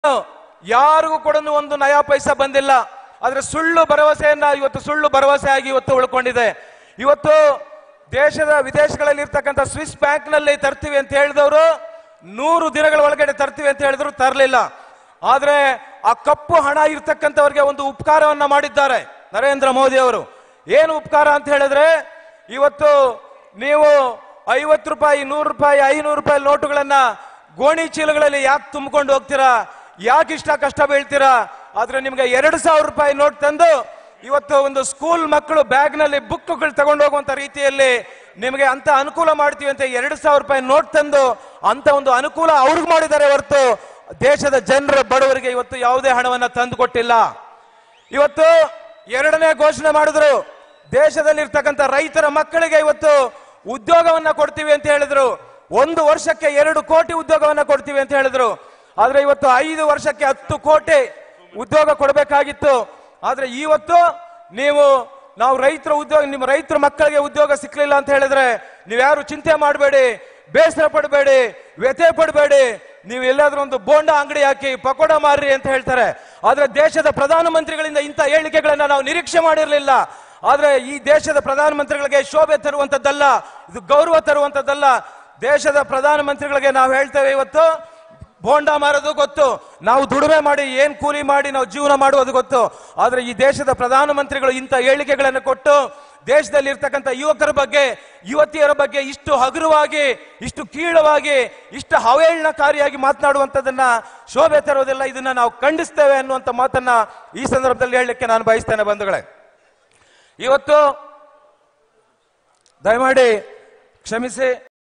ಯಾರಿಗೂ ಕೂಡ ಒಂದು ನಯಾ ಪೈಸಾ ಬಂದಿಲ್ಲ ಆದ್ರೆ ಸುಳ್ಳು ಭರವಸೆಯನ್ನ ಇವತ್ತು ಸುಳ್ಳು ಭರವಸೆ ಆಗಿ ಇವತ್ತು ಉಳ್ಕೊಂಡಿದೆ ಇವತ್ತು ದೇಶದ ವಿದೇಶಗಳಲ್ಲಿ ಇರ್ತಕ್ಕಂಥ ಸ್ವಿಸ್ ಬ್ಯಾಂಕ್ ನಲ್ಲಿ ತರ್ತೀವಿ ಅಂತ ಹೇಳಿದವರು ನೂರು ದಿನಗಳ ಒಳಗಡೆ ತರ್ತೀವಿ ಅಂತ ಹೇಳಿದ್ರು ತರಲಿಲ್ಲ ಆದ್ರೆ ಆ ಕಪ್ಪು ಹಣ ಇರ್ತಕ್ಕಂಥವ್ರಿಗೆ ಒಂದು ಉಪಕಾರವನ್ನ ಮಾಡಿದ್ದಾರೆ ನರೇಂದ್ರ ಮೋದಿ ಅವರು ಏನು ಉಪಕಾರ ಅಂತ ಹೇಳಿದ್ರೆ ಇವತ್ತು ನೀವು ಐವತ್ತು ರೂಪಾಯಿ ನೂರು ರೂಪಾಯಿ ಐನೂರು ರೂಪಾಯಿ ನೋಟುಗಳನ್ನ ಗೋಣಿ ಚೀಲಗಳಲ್ಲಿ ಯಾಕೆ ತುಂಬಿಕೊಂಡು ಹೋಗ್ತೀರಾ ಯಾಕೆ ಇಷ್ಟ ಕಷ್ಟ ಬೀಳ್ತೀರಾ ಆದ್ರೆ ನಿಮ್ಗೆ ಎರಡು ಸಾವಿರ ರೂಪಾಯಿ ನೋಟ್ ತಂದು ಇವತ್ತು ಒಂದು ಸ್ಕೂಲ್ ಮಕ್ಕಳು ಬ್ಯಾಗ್ ನಲ್ಲಿ ಬುಕ್ಗಳು ತಗೊಂಡು ಹೋಗುವಂತ ರೀತಿಯಲ್ಲಿ ನಿಮಗೆ ಅಂತ ಅನುಕೂಲ ಮಾಡ್ತೀವಿ ಅಂತ ಎರಡು ಸಾವಿರ ರೂಪಾಯಿ ನೋಟ್ ತಂದು ಅಂತ ಒಂದು ಅನುಕೂಲ ಅವ್ರಿಗೆ ಮಾಡಿದ್ದಾರೆ ಹೊರತು ದೇಶದ ಜನರ ಬಡವರಿಗೆ ಇವತ್ತು ಯಾವುದೇ ಹಣವನ್ನ ತಂದು ಕೊಟ್ಟಿಲ್ಲ ಇವತ್ತು ಎರಡನೇ ಘೋಷಣೆ ಮಾಡಿದ್ರು ದೇಶದಲ್ಲಿ ಇರ್ತಕ್ಕಂಥ ರೈತರ ಮಕ್ಕಳಿಗೆ ಇವತ್ತು ಉದ್ಯೋಗವನ್ನ ಕೊಡ್ತೀವಿ ಅಂತ ಹೇಳಿದ್ರು ಒಂದು ವರ್ಷಕ್ಕೆ ಎರಡು ಕೋಟಿ ಉದ್ಯೋಗವನ್ನ ಕೊಡ್ತೀವಿ ಅಂತ ಹೇಳಿದ್ರು ಆದ್ರೆ ಇವತ್ತು ಐದು ವರ್ಷಕ್ಕೆ ಹತ್ತು ಕೋಟಿ ಉದ್ಯೋಗ ಕೊಡಬೇಕಾಗಿತ್ತು ಆದ್ರೆ ಇವತ್ತು ನೀವು ನಾವು ರೈತರ ಉದ್ಯೋಗ ನಿಮ್ಮ ರೈತರ ಮಕ್ಕಳಿಗೆ ಉದ್ಯೋಗ ಸಿಕ್ಲಿಲ್ಲ ಅಂತ ಹೇಳಿದ್ರೆ ನೀವ್ಯಾರು ಚಿಂತೆ ಮಾಡಬೇಡಿ ಬೇಸರ ಪಡಬೇಡಿ ವ್ಯಥೆ ಪಡಬೇಡಿ ನೀವು ಎಲ್ಲಾದ್ರೂ ಒಂದು ಬೋಂಡ ಅಂಗಡಿ ಹಾಕಿ ಪಕೋಡ ಮಾರ್ರಿ ಅಂತ ಹೇಳ್ತಾರೆ ಆದ್ರೆ ದೇಶದ ಪ್ರಧಾನಮಂತ್ರಿಗಳಿಂದ ಇಂಥ ಹೇಳಿಕೆಗಳನ್ನ ನಾವು ನಿರೀಕ್ಷೆ ಮಾಡಿರಲಿಲ್ಲ ಆದ್ರೆ ಈ ದೇಶದ ಪ್ರಧಾನಮಂತ್ರಿಗಳಿಗೆ ಶೋಭೆ ತರುವಂತದ್ದಲ್ಲ ಇದು ಗೌರವ ತರುವಂತದ್ದಲ್ಲ ದೇಶದ ಪ್ರಧಾನಮಂತ್ರಿಗಳಿಗೆ ನಾವು ಹೇಳ್ತೇವೆ ಇವತ್ತು ಬೋಂಡ ಮಾರೋದು ಗೊತ್ತು ನಾವು ದುಡಿಮೆ ಮಾಡಿ ಏನ್ ಕೂಲಿ ಮಾಡಿ ನಾವು ಜೀವನ ಮಾಡುವುದು ಗೊತ್ತು ಆದ್ರೆ ಈ ದೇಶದ ಪ್ರಧಾನಮಂತ್ರಿಗಳು ಇಂಥ ಹೇಳಿಕೆಗಳನ್ನು ಕೊಟ್ಟು ದೇಶದಲ್ಲಿ ಇರ್ತಕ್ಕಂಥ ಯುವಕರ ಬಗ್ಗೆ ಯುವತಿಯರ ಬಗ್ಗೆ ಇಷ್ಟು ಹಗುರವಾಗಿ ಇಷ್ಟು ಕೀಳವಾಗಿ ಇಷ್ಟು ಅವಹೇಳನಕಾರಿಯಾಗಿ ಮಾತನಾಡುವಂಥದ್ದನ್ನ ಶೋಭೆ ತರೋದಿಲ್ಲ ಇದನ್ನ ನಾವು ಖಂಡಿಸ್ತೇವೆ ಅನ್ನುವಂಥ ಮಾತನ್ನ ಈ ಸಂದರ್ಭದಲ್ಲಿ ಹೇಳಲಿಕ್ಕೆ ನಾನು ಬಯಸ್ತೇನೆ ಬಂಧುಗಳೇ ಇವತ್ತು ದಯಮಾಡಿ ಕ್ಷಮಿಸಿ